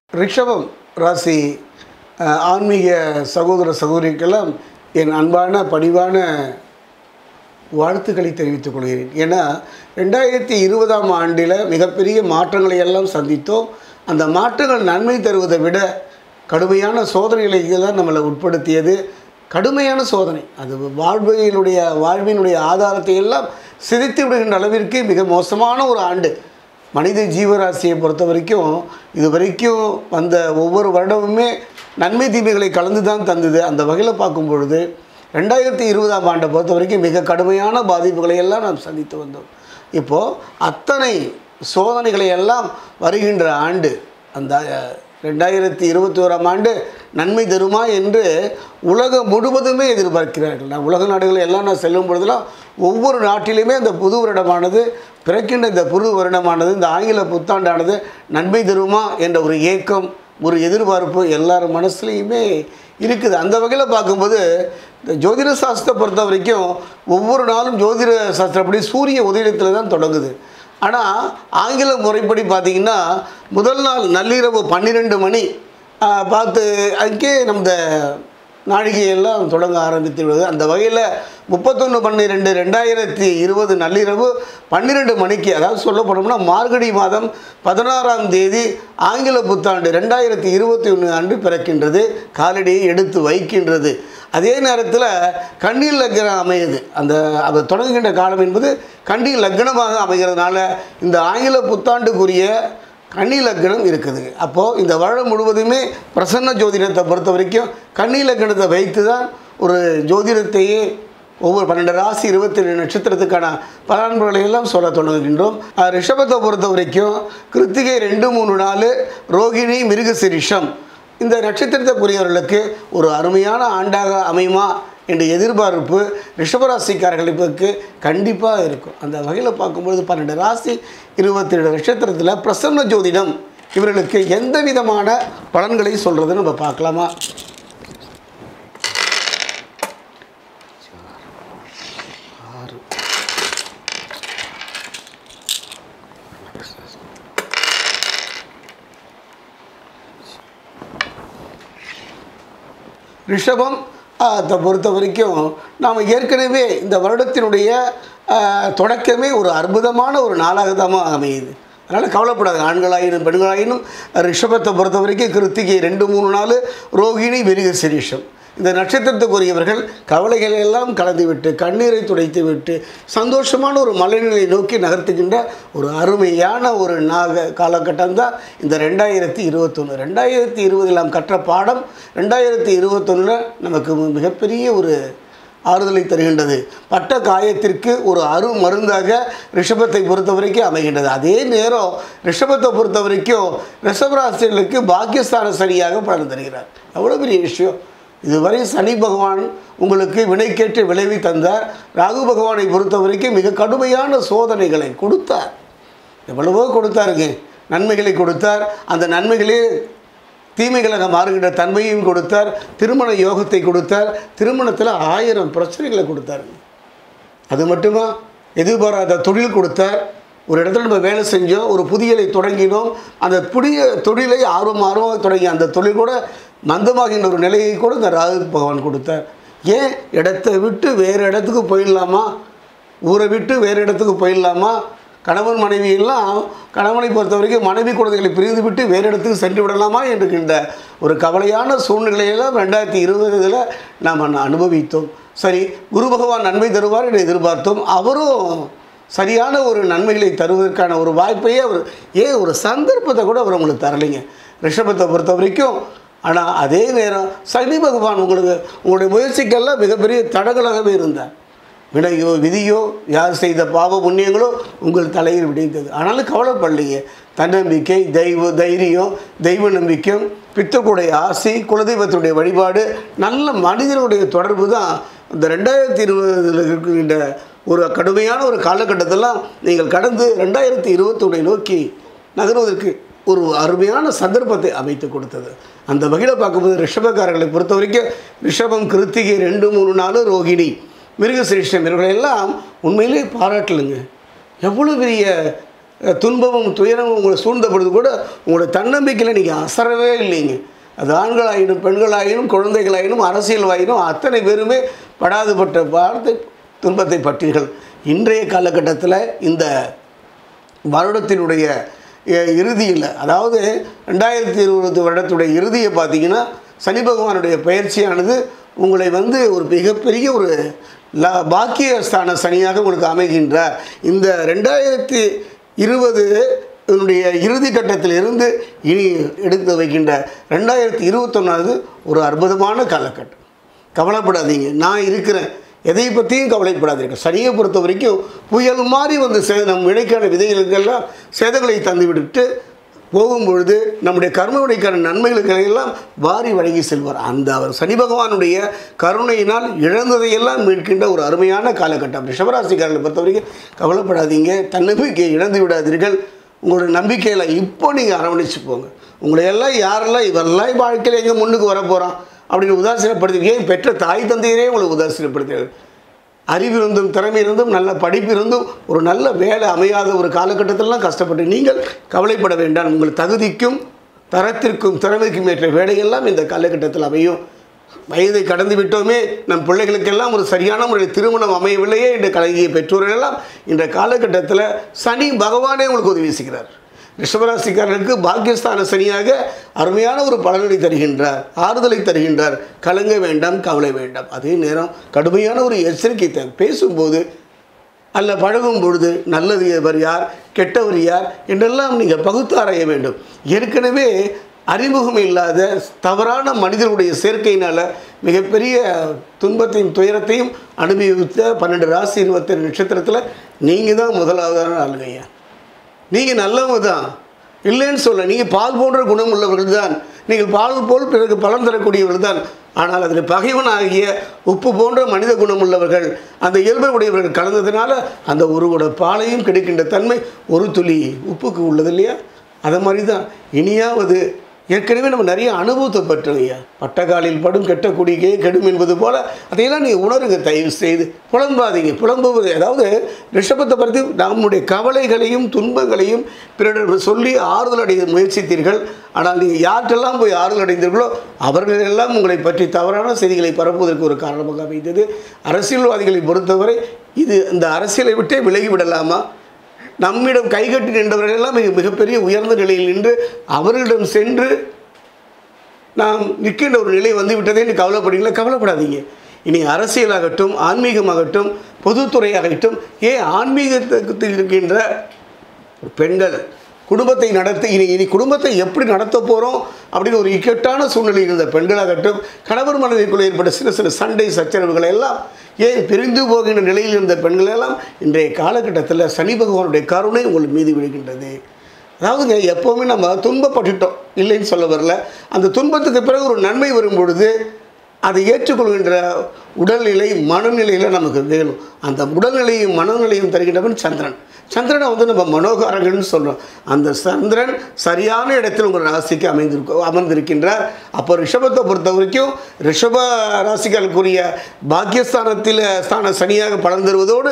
ரிஷபம் ராசி அஹ், ஆன்மீக சகோதர சகோதரிக்கெல்லாம் என் அன்பான பணிவான வாழ்த்துக்களை தெரிவித்துக் கொள்கிறேன் ஏன்னா ரெண்டாயிரத்தி இருபதாம் ஆண்டில் மிகப்பெரிய மாற்றங்களை எல்லாம் சந்தித்தோம் அந்த மாற்றங்கள் நன்மை தருவதை விட கடுமையான சோதனைகளுக்கு தான் நம்மளை உட்படுத்தியது கடுமையான சோதனை அது வாழ்வினுடைய வாழ்வினுடைய ஆதாரத்தை எல்லாம் சிதைத்து விடுகின்ற அளவிற்கு மிக மோசமான ஒரு ஆண்டு மனித ஜீவராசியை பொறுத்த வரைக்கும் இது வரைக்கும் வந்த ஒவ்வொரு வருடமுமே நன்மை தீமைகளை கலந்து தான் தந்தது அந்த வகையில் பார்க்கும் பொழுது ரெண்டாயிரத்தி இருபதாம் ஆண்டை பொறுத்த வரைக்கும் மிக கடுமையான பாதிப்புகளை எல்லாம் நாம் சந்தித்து வந்தோம் இப்போது அத்தனை சோதனைகளை எல்லாம் வருகின்ற ஆண்டு அந்த அஹ், ரெண்டாயிரத்தி இருபத்தி ஓராம் ஆண்டு நன்மை தருமா என்று உலகம் முழுவதுமே எதிர்பார்க்கிறார்கள் நான் உலக நாடுகள் எல்லாம் நான் செல்லும் பொழுதெல்லாம் ஒவ்வொரு நாட்டிலுமே அந்த புது வருடமானது பிறக்கின்ற இந்த புது வருடமானது இந்த ஆங்கில புத்தாண்டானது நன்மை தருமா என்ற ஒரு ஏக்கம் ஒரு எதிர்பார்ப்பு எல்லார் மனசுலேயுமே இருக்குது அந்த வகையில் பார்க்கும்போது இந்த ஜோதிட சாஸ்திரத்தை பொறுத்த வரைக்கும் ஒவ்வொரு நாளும் ஜோதிட சாஸ்திரப்படி சூரிய உதயத்தில் தான் தொடங்குது ஆனால் ஆங்கில முறைப்படி பார்த்திங்கன்னா முதல் நாள் நள்ளிரவு பன்னிரெண்டு மணி ஆ, பார்த்து அங்கே நம்ம நாழிகையெல்லாம் தொடங்க ஆரம்பித்து விடுது அந்த வகையில் முப்பத்தொன்று பன்னிரெண்டு ரெண்டாயிரத்தி இருபது நள்ளிரவு பன்னிரெண்டு மணிக்கு அதாவது சொல்லப்படணும்னா மார்கழி மாதம் பதினாறாம் தேதி ஆங்கில புத்தாண்டு ரெண்டாயிரத்தி இருபத்தி ஒன்று ஆண்டு பிறக்கின்றது காலடியை எடுத்து வைக்கின்றது அதே நேரத்தில் கண்ணீர் லக்னம் அமையுது அந்த அது தொடங்குகின்ற காலம் என்பது கண்ணீர் லக்னமாக அமைகிறதுனால இந்த ஆங்கில புத்தாண்டுக்குரிய கன்னி லக்னம் இருக்குது அப்போது இந்த வருடம் முழுவதுமே பிரசன்ன ஜோதிடத்தை பொறுத்த வரைக்கும் கன்னி லக்னத்தை வைத்து தான் ஒரு ஜோதிடத்தையே ஒவ்வொரு பன்னெண்டு ராசி இருபத்தி ரெண்டு நட்சத்திரத்துக்கான பலன்களை எல்லாம் சொல்ல தொடங்குகின்றோம் அஹ் ரிஷபத்தை பொறுத்த வரைக்கும் கிருத்திகை ரெண்டு மூணு நாலு ரோகிணி மிருகசிரிஷம் இந்த நட்சத்திரத்துக்குரியவர்களுக்கு ஒரு அருமையான ஆண்டாக அமையுமா என்ற எதிர்பார்ப்பு ரிஷபராசிக்காரர்களுக்கு கண்டிப்பாக இருக்கும் அந்த வகையில் பார்க்கும்பொழுது பன்னெண்டு ராசி இருபத்தி ரெண்டு நட்சத்திரத்தில் பிரசன்ன ஜோதிடம் இவர்களுக்கு எந்த விதமான பலன்களை சொல்கிறதுன்னு நம்ம பார்க்கலாமா ஆறு ரிஷபம் அதை பொறுத்த வரைக்கும் நாம் ஏற்கனவே இந்த வருடத்தினுடைய ஆஹ், தொடக்கமே ஒரு அற்புதமான ஒரு நாளாக தான் அமையுது அதனால் கவலைப்படாது ஆண்களாயினும் பெண்களாயினும் ரிஷபத்தை பொறுத்த வரைக்கும் கிருத்திகை ரெண்டு மூணு நாள் ரோகிணி மிருக சிரீஷம் இந்த நட்சத்திரத்துக்குரியவர்கள் கவலைகளை எல்லாம் கலந்துவிட்டு கண்ணீரை துடைத்து விட்டு சந்தோஷமான ஒரு மலைநிலை நோக்கி நகர்த்துகின்ற ஒரு அருமையான ஒரு நாக காலகட்டம் தான் இந்த ரெண்டாயிரத்தி இருபத்தொன்று ரெண்டாயிரத்தி இருபதில் நாம் கற்ற பாடம் ரெண்டாயிரத்தி இருபத்தொன்னில் நமக்கு மிகப்பெரிய ஒரு ஆறுதலை தருகின்றது பட்ட காயத்திற்கு ஒரு அரு மருந்தாக ரிஷபத்தை பொறுத்த வரைக்கும் அமைகின்றது அதே நேரம் ரிஷபத்தை பொறுத்த வரைக்கும் ரிஷபராசிகளுக்கு பாக்கியஸ்தான சரியாக பலன் தருகிறார் எவ்வளோ பெரிய விஷயம் இதுவரை சனி பகவான் உங்களுக்கு வினைக்கேற்று விளைவி தந்தார் ராகு பகவானை பொறுத்த வரைக்கும் மிக கடுமையான சோதனைகளை கொடுத்தார் எவ்வளவோ கொடுத்தாருங்க நன்மைகளை கொடுத்தார் அந்த நன்மைகளே தீமைகளாக மாறுகின்ற தன்மையும் கொடுத்தார் திருமண யோகத்தை கொடுத்தார் திருமணத்தில் ஆயிரம் பிரச்சனைகளை கொடுத்தாருங்க அது மட்டுமா எதிர்பாராத தொழில் கொடுத்தார் ஒரு இடத்துல நம்ம வேலை செஞ்சோம் ஒரு புதியலை தொடங்கினோம் அந்த புதிய தொழிலை ஆர்வம் ஆர்வமாக தொடங்கி அந்த தொழில் கூட மந்தமாகின்ற ஒரு நிலையை கூட இந்த ராகு பகவான் கொடுத்தார் ஏன் இடத்தை விட்டு வேறு இடத்துக்கு போயிடலாமா ஊரை விட்டு வேறு இடத்துக்கு போயிடலாமா கணவன் மனைவி எல்லாம் கணவனை பொறுத்த வரைக்கும் மனைவி குழந்தைகளை பிரிந்து விட்டு வேறு இடத்துக்கு சென்று விடலாமா என்கின்ற ஒரு கவலையான சூழ்நிலையெல்லாம் ரெண்டாயிரத்தி இருபதில் நாம் அனுபவித்தோம் சரி குரு பகவான் நன்மை தருவார் என்று எதிர்பார்த்தோம் அவரும் சரியான ஒரு நன்மைகளை தருவதற்கான ஒரு வாய்ப்பையே அவர் ஏன் ஒரு சந்தர்ப்பத்தை கூட அவர் உங்களுக்கு தரலைங்க ரிஷபத்தை பொறுத்த வரைக்கும் ஆனால் அதே நேரம் சனி பகவான் உங்களுக்கு உங்களுடைய முயற்சிக்கெல்லாம் மிகப்பெரிய தடங்களாகவே இருந்தார் வினையோ விதியோ யார் செய்த பாவ புண்ணியங்களோ உங்கள் தலையில் விடைத்தது ஆனாலும் கவலைப்படலைங்க தன்னம்பிக்கை தெய்வ தைரியம் தெய்வ நம்பிக்கை பித்தர்களுடைய ஆசை குலதெய்வத்துடைய வழிபாடு நல்ல மனிதனுடைய தொடர்பு தான் இந்த ரெண்டாயிரத்தி இருபதில் இருக்கின்ற ஒரு கடுமையான ஒரு காலகட்டத்தெல்லாம் நீங்கள் கடந்து ரெண்டாயிரத்தி இருபத்தொன்னை நோக்கி நகர்வதற்கு ஒரு அருமையான சந்தர்ப்பத்தை அமைத்து கொடுத்தது அந்த வகையில் பார்க்கும்போது ரிஷபக்காரர்களை பொறுத்த வரைக்கும் ரிஷபம் கிருத்திகை ரெண்டு மூணு நாலு ரோகிணி மிருகசிரேஷ்டம் இவர்களெல்லாம் உண்மையிலே பாராட்டலுங்க எவ்வளோ பெரிய அஹ், துன்பமும் துயரமும் உங்களை சூழ்ந்த பொழுது கூட உங்களுடைய தன்னம்பிக்கையில் நீங்கள் அசரவே இல்லைங்க அது ஆண்களாயினும் பெண்களாயினும் குழந்தைகளாயினும் அரசியல்வாயினும் அத்தனை பேருமே படாதுபட்ட வார்த்தை துன்பத்தை பற்றீர்கள் இன்றைய காலகட்டத்தில் இந்த வருடத்தினுடைய அஹ், இறுதியில் அதாவது ரெண்டாயிரத்தி இருபது வருடத்துடைய இறுதியை பார்த்தீங்கன்னா சனி பகவானுடைய பயிற்சியானது உங்களை வந்து ஒரு மிகப்பெரிய ஒரு ல பாக்கியஸ்தான சனியாக உங்களுக்கு அமைகின்றார் இந்த ரெண்டாயிரத்தி இருபது இதனுடைய இறுதி கட்டத்தில் இருந்து இனி எடுத்து வைக்கின்ற ரெண்டாயிரத்தி இருபத்தொன்னாவது ஒரு அற்புதமான காலகட்டம் கவலைப்படாதீங்க நான் இருக்கிறேன் எதை பற்றியும் கவலைப்படாதீர்கள் சனியை பொறுத்த வரைக்கும் புயல் மாதிரி வந்து சே நம் விடைக்கான விதைகளுக்கெல்லாம் சேதங்களை தந்து விட்டுட்டு போகும்பொழுது நம்முடைய கர்ம விடைக்கான நன்மைகளுக்கு எல்லாம் வாரி வழங்கி செல்வார் அந்த அவர் சனி பகவானுடைய கருணையினால் இழந்ததையெல்லாம் மீட்கின்ற ஒரு அருமையான காலகட்டம் ரிஷபராசிக்காரர்களை பொறுத்த வரைக்கும் கவலைப்படாதீங்க தன்னம்பிக்கையை இழந்து விடாதீர்கள் உங்களுடைய நம்பிக்கையில் இப்போ நீங்கள் அரவணைச்சு போங்க உங்களை எல்லாம் யாரெல்லாம் இவரெல்லாம் வாழ்க்கையில் எங்கே முன்னுக்கு வர போகிறான் அப்படின்னு உதாசீனப்படுத்தி ஏன் பெற்ற தாய் தந்தையரே உங்களை உதாசீனப்படுத்துகிறார் அறிவு இருந்தும் திறமை இருந்தும் நல்ல படிப்பு இருந்தும் ஒரு நல்ல வேலை அமையாத ஒரு காலகட்டத்திலலாம் கஷ்டப்பட்டு நீங்கள் கவலைப்பட வேண்டாம் உங்கள் தகுதிக்கும் தரத்திற்கும் திறமைக்கும் ஏற்ற வேலையெல்லாம் இந்த காலகட்டத்தில் அமையும் வயதை கடந்து விட்டோமே நம் பிள்ளைகளுக்கெல்லாம் ஒரு சரியான முறையில் திருமணம் அமையவில்லையே என்று கலங்கிய பெற்றோர்கள் எல்லாம் இந்த காலகட்டத்தில் சனி பகவானே உங்களுக்கு உதவி செய்கிறார் ரிஷபராசிக்காரர்களுக்கு பாக்கியஸ்தான சனியாக அருமையான ஒரு பலனை தருகின்றார் ஆறுதலை தருகின்றார் கலங்க வேண்டாம் கவலை வேண்டாம் அதே நேரம் கடுமையான ஒரு எச்சரிக்கை தேவை பேசும்போது அல்ல பழகும் பொழுது நல்லது எவர் யார் கெட்டவர் யார் என்றெல்லாம் நீங்கள் பகுத்தாராய வேண்டும் ஏற்கனவே அறிமுகம் இல்லாத தவறான மனிதர்களுடைய சேர்க்கையினால் மிகப்பெரிய துன்பத்தையும் துயரத்தையும் அனுபவித்த பன்னெண்டு ராசி இருபத்தேழு நட்சத்திரத்தில் நீங்கள் தான் முதலாவதான ஆளுங்கய்யா நீங்கள் நல்லவங்க தான் இல்லைன்னு சொல்ல நீங்கள் பால் போன்ற குணம் உள்ளவர்கள் தான் நீங்கள் பால் போல் பிறகு பலன் தரக்கூடியவர்கள் தான் ஆனால் அதில் பகைவனாகிய உப்பு போன்ற மனித குணம் உள்ளவர்கள் அந்த இயல்பை உடையவர்கள் கலந்ததுனால அந்த ஒரு கூட பாலையும் கிடைக்கின்ற தன்மை ஒரு துளி உப்புக்கு உள்ளது இல்லையா அதை மாதிரி தான் இனியாவது ஏற்கனவே நம்ம நிறைய அனுபவத்தை பெற்றோம் ஐயா பட்டக்காலில் படும் கெட்ட குடிக்கே கெடும் என்பது போல் அதையெல்லாம் நீங்கள் உணருங்க தயவு செய்து புலம்பாதீங்க புலம்புவது அதாவது ரிஷபத்தை பற்றி நம்முடைய கவலைகளையும் துன்பங்களையும் பிறரிடம் சொல்லி ஆறுதல் அடைய முயற்சித்தீர்கள் ஆனால் நீங்கள் யார்கிட்டெல்லாம் போய் ஆறுதல் அடைந்தீர்களோ அவர்களெல்லாம் உங்களை பற்றி தவறான செய்திகளை பரப்புவதற்கு ஒரு காரணமாக அமைந்தது அரசியல்வாதிகளை பொறுத்தவரை இது இந்த அரசியலை விட்டே விலகி விடலாமா நம்மிடம் கைகட்டி நின்றவர்கள் எல்லாம் மிக மிகப்பெரிய உயர்ந்த நிலையில் நின்று அவர்களிடம் சென்று நாம் நிற்கின்ற ஒரு நிலை வந்து விட்டதே என்று கவலைப்படுறீங்களா கவலைப்படாதீங்க இனி அரசியலாகட்டும் ஆன்மீகமாகட்டும் பொதுத்துறையாகட்டும் ஏன் ஆன்மீகத்துக்கு இருக்கின்ற பெண்கள் குடும்பத்தை நடத்த இனி இனி குடும்பத்தை எப்படி நடத்த போகிறோம் அப்படின்னு ஒரு இக்கட்டான சூழ்நிலையில் இருந்த பெண்களாகட்டும் கணவர் மனைவிக்குள்ளே ஏற்பட்ட சில சில சண்டை சச்சரவுகளை எல்லாம் ஏன் பிரிந்து போகின்ற நிலையில் இருந்த பெண்கள் எல்லாம் இன்றைய காலகட்டத்தில் சனி பகவானுடைய கருணை உங்கள் மீது விழுகின்றது அதாவதுங்க எப்போவுமே நம்ம துன்பப்பட்டுட்டோம் இல்லைன்னு சொல்ல வரல அந்த துன்பத்துக்கு பிறகு ஒரு நன்மை வரும் பொழுது அதை ஏற்றுக்கொள்கின்ற உடல்நிலை மனநிலையில் நமக்கு வேணும் அந்த உடல்நிலையும் மனநிலையும் தருகின்றவன் சந்திரன் சந்திரனை வந்து நம்ம மனோகாரகன்னு சொல்கிறோம் அந்த சந்திரன் சரியான இடத்தில் உங்கள் ராசிக்கு அமைந்திருக்கும் அமர்ந்திருக்கின்றார் அப்போ ரிஷபத்தை பொறுத்த வரைக்கும் ரிஷப ராசிகளுக்குரிய பாக்கியஸ்தானத்தில் ஸ்தான சனியாக பலன் தருவதோடு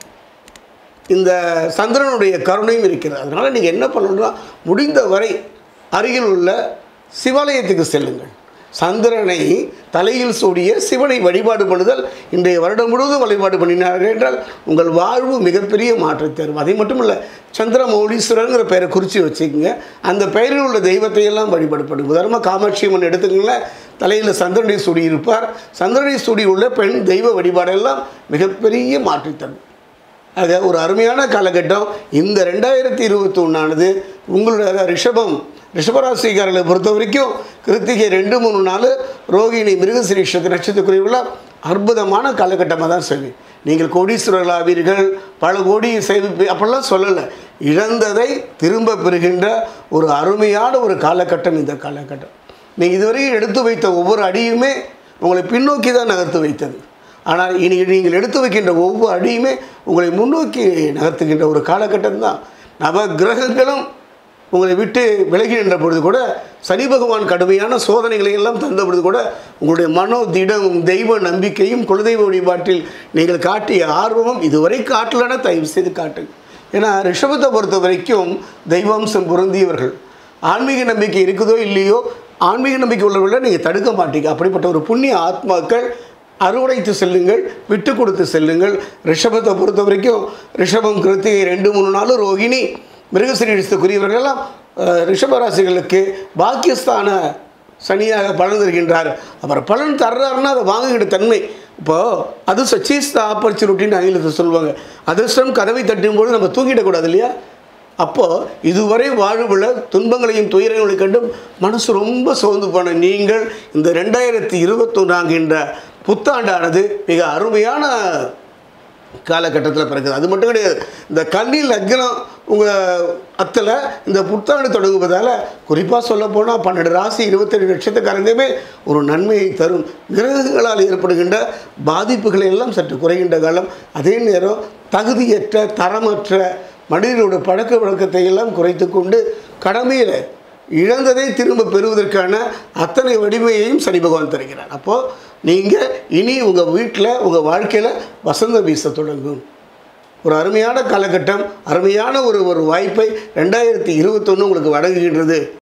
இந்த சந்திரனுடைய கருணையும் இருக்கிறது அதனால் நீங்கள் என்ன பண்ணணும்னா முடிந்த வரை அருகில் உள்ள சிவாலயத்துக்கு செல்லுங்கள் சந்திரனை தலையில் சூடிய சிவனை வழிபாடு பண்ணுதல் இன்றைய வருடம் முழுவதும் வழிபாடு பண்ணினார்கள் என்றால் உங்கள் வாழ்வு மிகப்பெரிய மாற்றத்தை தரும் அதை மட்டும் இல்லை சந்திர மௌலீஸ்வரருங்கிற பெயரை குறித்து வச்சுக்கோங்க அந்த பெயரில் உள்ள தெய்வத்தை எல்லாம் வழிபாடு பண்ணுங்க உதாரணமாக காமாட்சி அம்மன் எடுத்துக்கங்களேன் தலையில் சந்திரனை சூடி இருப்பார் சந்திரனை சூடி உள்ள பெண் தெய்வ வழிபாடெல்லாம் மிகப்பெரிய மாற்றி தரும் ஆக ஒரு அருமையான காலகட்டம் இந்த ரெண்டாயிரத்தி இருபத்தி ஒன்றானது உங்களுடைய ரிஷபம் ரிஷபராசிக்காரர்களை பொறுத்த வரைக்கும் கிருத்திகை ரெண்டு மூணு நாள் ரோகிணி மிருகசிரீஷத்து நட்சத்திரக்குரியவர்கள அற்புதமான காலகட்டமாக தான் சொல்லி நீங்கள் கோடீஸ்வரர்கள் ஆவீர்கள் பல கோடி சேமிப்பு அப்படிலாம் சொல்லலை இழந்ததை திரும்ப பெறுகின்ற ஒரு அருமையான ஒரு காலகட்டம் இந்த காலகட்டம் நீங்கள் இதுவரையும் எடுத்து வைத்த ஒவ்வொரு அடியுமே உங்களை பின்னோக்கி தான் நகர்த்து வைத்தது ஆனால் இனி நீங்கள் எடுத்து வைக்கின்ற ஒவ்வொரு அடியுமே உங்களை முன்னோக்கி நகர்த்துகின்ற ஒரு காலகட்டம் தான் நவ கிரகங்களும் உங்களை விட்டு விலகி நின்ற பொழுது கூட சனி பகவான் கடுமையான சோதனைகளை எல்லாம் தந்த பொழுது கூட உங்களுடைய மனோ திடமும் தெய்வ நம்பிக்கையும் குலதெய்வ வழிபாட்டில் நீங்கள் காட்டிய ஆர்வமும் இதுவரை காட்டலன்னா தயவு செய்து காட்டுங்க ஏன்னா ரிஷபத்தை பொறுத்த வரைக்கும் தெய்வாம்சம் பொருந்தியவர்கள் ஆன்மீக நம்பிக்கை இருக்குதோ இல்லையோ ஆன்மீக நம்பிக்கை உள்ளவர்களை நீங்கள் தடுக்க மாட்டீங்க அப்படிப்பட்ட ஒரு புண்ணிய ஆத்மாக்கள் அறுவடைத்து செல்லுங்கள் விட்டு கொடுத்து செல்லுங்கள் ரிஷபத்தை பொறுத்த வரைக்கும் ரிஷபம் கிருத்திகை ரெண்டு மூணு நாள் ரோகிணி மிருகசிரீடிஸ்துக்குரியவர்கள் எல்லாம் அஹ், ரிஷபராசிகளுக்கு பாக்கியஸ்தான சனியாக பலன் தருகின்றார் அவர் பலன் தர்றாருன்னா அதை வாங்குகிற தன்மை இப்போது அது சச்சீஸ் த ஆப்பர்ச்சுனிட்டின்னு ஆங்கிலத்தில் சொல்லுவாங்க அதிர்ஷ்டம் கதவை தட்டும்போது நம்ம தூங்கிடக்கூடாது இல்லையா அப்போது இதுவரை வாழ்வுள்ள துன்பங்களையும் துயரங்களையும் கண்டும் மனசு ரொம்ப சோர்ந்து போன நீங்கள் இந்த ரெண்டாயிரத்தி இருபத்தொன்னாகின்ற புத்தாண்டானது மிக அருமையான காலகட்டத்தில் பிறகுது அது மட்டும் கிடையாது இந்த கன்னி லக்னம் உங்கள் அத்தில் இந்த புத்தாண்டு தொடங்குவதால் குறிப்பாக சொல்ல போனால் பன்னெண்டு ராசி இருபத்தேழு நட்சத்திரக்காரங்களுமே ஒரு நன்மையை தரும் கிரகங்களால் ஏற்படுகின்ற பாதிப்புகளை எல்லாம் சற்று குறைகின்ற காலம் அதே நேரம் தகுதியற்ற தரமற்ற மனிதனோட பழக்க வழக்கத்தை எல்லாம் குறைத்து கொண்டு கடமையில் இழந்ததை திரும்ப பெறுவதற்கான அத்தனை வலிமையையும் சனி பகவான் தருகிறார் அப்போது நீங்கள் இனி உங்கள் வீட்டில் உங்கள் வாழ்க்கையில் வசந்த வீச தொடங்கும் ஒரு அருமையான காலகட்டம் அருமையான ஒரு ஒரு வாய்ப்பை ரெண்டாயிரத்தி இருபத்தொன்று உங்களுக்கு வழங்குகின்றது